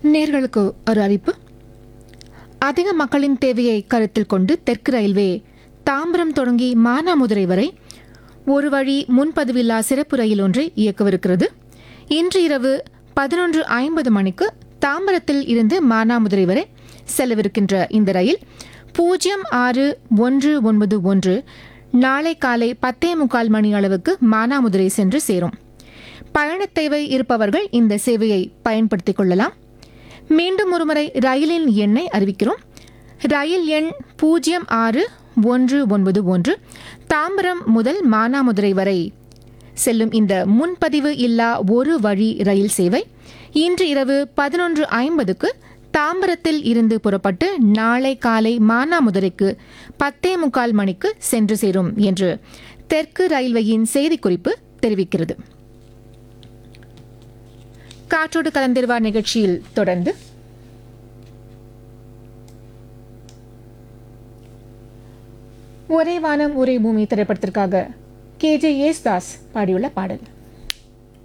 நேர்களுக்கு ஒரு அறிவிப்பு அதிக மக்களின் தேவையை கருத்தில் கொண்டு தெற்கு ரயில்வே தாம்பரம் தொடங்கி மானாமதுரை வரை ஒரு வழி முன்பதிவில்லா சிறப்பு ரயில் ஒன்றை இயக்கவிருக்கிறது இன்று இரவு பதினொன்று ஐம்பது மணிக்கு தாம்பரத்தில் இருந்து மானாமதுரை வரை செல்லவிருக்கின்ற இந்த ரயில் பூஜ்ஜியம் ஆறு ஒன்று ஒன்பது ஒன்று நாளை காலை பத்தே முக்கால் மணி அளவுக்கு மானாமதுரை சென்று சேரும் பயணத் தேவை இருப்பவர்கள் இந்த சேவையை பயன்படுத்திக் கொள்ளலாம் மீண்டும் ஒருமுறை ரயிலின் எண்ணை அறிவிக்கிறோம் ரயில் எண் பூஜ்ஜியம் ஆறு ஒன்று ஒன்பது ஒன்று தாம்பரம் முதல் மானாமதுரை வரை செல்லும் இந்த முன்பதிவு இல்லா ஒரு வழி ரயில் சேவை இன்று இரவு பதினொன்று ஐம்பதுக்கு தாம்பரத்தில் இருந்து புறப்பட்டு நாளை காலை மானாமதுரைக்கு பத்தே முக்கால் மணிக்கு சென்று சேரும் என்று தெற்கு ரயில்வேயின் செய்திக்குறிப்பு தெரிவிக்கிறது காற்றோடு கலந்திருவார் நிகழ்ச்சியில் தொடர்ந்து ஒரே வானம் ஒரே பூமி திரைப்படத்திற்காக கே ஜே தாஸ் பாடியுள்ள பாடல்